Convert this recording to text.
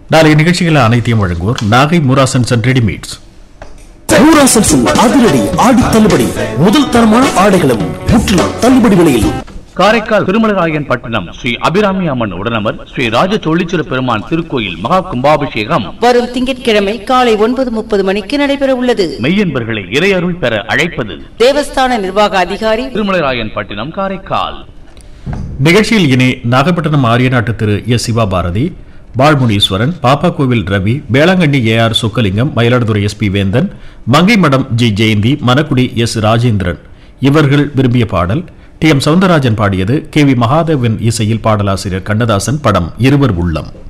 நாளைய நிகழ்ச்சிகள் அனைத்தையும் வழங்குவோர் நாகை மூராசன்ஸ் அண்ட் ரெடிமேட்ஸ் ஊராசன்ஸின் அதிரடி ஆடி தள்ளுபடி முதல் தரமான ஆடைகளும் முற்றிலும் தள்ளுபடி விலையில் காரைக்கால் திருமலராயன் பட்டணம் ஸ்ரீ அபிராமி அம்மன் உடனமர் ஸ்ரீ ராஜ தொழிச்சிர பெருமான் திருக்கோயில் மகா கும்பாபிஷேகம் வரும் திங்கட்கிழமை காலை ஒன்பது முப்பது மணிக்கு நடைபெற உள்ளது மெய்யன்பர்களை இறையருள் பெற அழைப்பது தேவஸ்தான நிர்வாக அதிகாரி திருமலராயன் பட்டினம் காரைக்கால் நிகழ்ச்சியில் இனி நாகப்பட்டினம் ஆரியநாட்டு Thiru S Siva Bharathi Palmuneeswaran Pappa Kovil Ravi Velankanni A R Chockalingam Mayiladuthurai S P Vendhan Mangaimadam G Jayanthi Manakkudi S Rajendran இவர்கள் விரும்பிய பாடல் டி எம் சவுந்தரராஜன் பாடியது கே வி மகாதேவன் இசையில் பாடலாசிரியர் கண்ணதாசன் படம் இருவர் உள்ளம்